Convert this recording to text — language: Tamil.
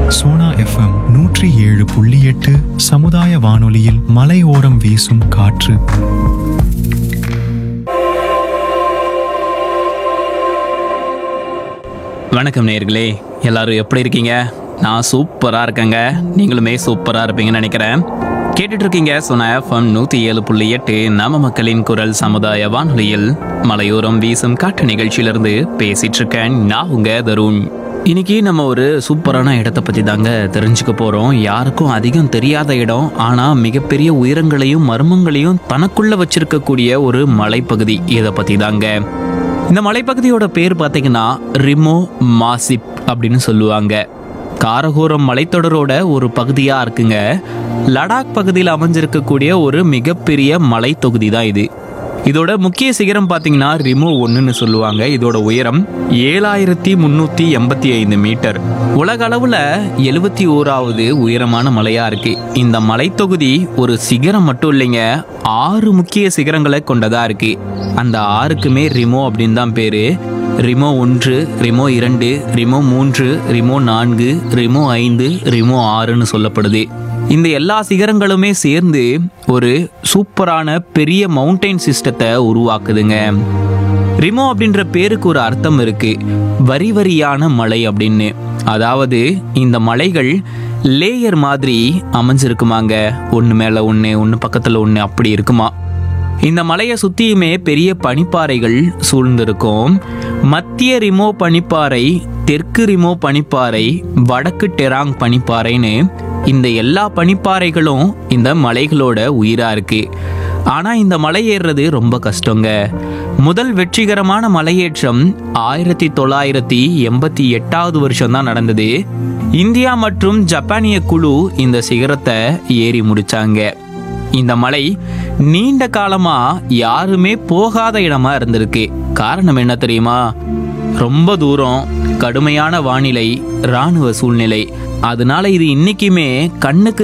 சோனா எஃப்எம் நூற்றி ஏழு புள்ளி எட்டு சமுதாய வானொலியில் மலையோரம் வீசும் காற்று வணக்கம் நேயர்களே எல்லாரும் எப்படி இருக்கீங்க நான் சூப்பராக இருக்கேங்க நீங்களுமே சூப்பராக இருப்பீங்கன்னு நினைக்கிறேன் கேட்டுட்டு இருக்கீங்க சொன்ன எஃப்எம் நூற்றி ஏழு புள்ளி எட்டு நம்ம மக்களின் குரல் சமுதாய வானொலியில் மலையோரம் வீசும் காட்டு நிகழ்ச்சியிலிருந்து பேசிட்டு இருக்கேன் நான் உங்க தருண் இன்னைக்கு நம்ம ஒரு சூப்பரான இடத்தை பற்றி தாங்க தெரிஞ்சுக்க போகிறோம் யாருக்கும் அதிகம் தெரியாத இடம் ஆனால் மிகப்பெரிய உயரங்களையும் மர்மங்களையும் தனக்குள்ள வச்சிருக்கக்கூடிய ஒரு மலைப்பகுதி இதை பற்றி தாங்க இந்த மலைப்பகுதியோட பேர் பார்த்தீங்கன்னா ரிமோ மாசிப் அப்படின்னு சொல்லுவாங்க காரகோரம் மலைத்தொடரோட ஒரு பகுதியாக இருக்குங்க லடாக் பகுதியில் அமைஞ்சிருக்கக்கூடிய ஒரு மிகப்பெரிய மலைத்தொகுதி தான் இது இதோட முக்கிய சிகரம் பார்த்தீங்கன்னா ரிமோ ஒன்றுன்னு சொல்லுவாங்க இதோட உயரம் ஏழாயிரத்தி முந்நூற்றி எண்பத்தி ஐந்து மீட்டர் உலக அளவில் எழுபத்தி ஓராவது உயரமான மலையா இருக்கு இந்த மலைத்தொகுதி ஒரு சிகரம் மட்டும் இல்லைங்க ஆறு முக்கிய சிகரங்களை கொண்டதா இருக்கு அந்த ஆறுக்குமே ரிமோ அப்படின்னு தான் பேரு ரிமோ ஒன்று ரிமோ இரண்டு ரிமோ மூன்று ரிமோ நான்கு ரிமோ ஐந்து ரிமோ ஆறுன்னு சொல்லப்படுது இந்த எல்லா சிகரங்களுமே சேர்ந்து ஒரு சூப்பரான பெரிய மவுண்டைன் சிஸ்டத்தை உருவாக்குதுங்க ரிமோ அப்படின்ற பேருக்கு ஒரு அர்த்தம் இருக்கு வரி வரியான மலை அப்படின்னு அதாவது இந்த மலைகள் லேயர் மாதிரி அமைஞ்சிருக்குமாங்க ஒன்று மேலே ஒன்று ஒன்று பக்கத்தில் ஒன்று அப்படி இருக்குமா இந்த மலையை சுற்றியுமே பெரிய பனிப்பாறைகள் சூழ்ந்திருக்கும் மத்திய ரிமோ பனிப்பாறை தெற்கு ரிமோ பனிப்பாறை வடக்கு டெராங் பனிப்பாறைன்னு இந்த எல்லா பனிப்பாறைகளும் இந்த மலைகளோட உயிரா இருக்கு ஆனா இந்த மலை ஏறுறது ரொம்ப கஷ்டங்க முதல் வெற்றிகரமான மலையேற்றம் ஆயிரத்தி தொள்ளாயிரத்தி எண்பத்தி எட்டாவது வருஷம் தான் நடந்தது இந்தியா மற்றும் ஜப்பானிய குழு இந்த சிகரத்தை ஏறி முடிச்சாங்க இந்த மலை நீண்ட காலமா யாருமே போகாத இடமா இருந்திருக்கு காரணம் என்ன தெரியுமா ரொம்ப தூரம் கடுமையான வானிலை ராணுவ சூழ்நிலை அதனால இது இன்னைக்குமே கண்ணுக்கு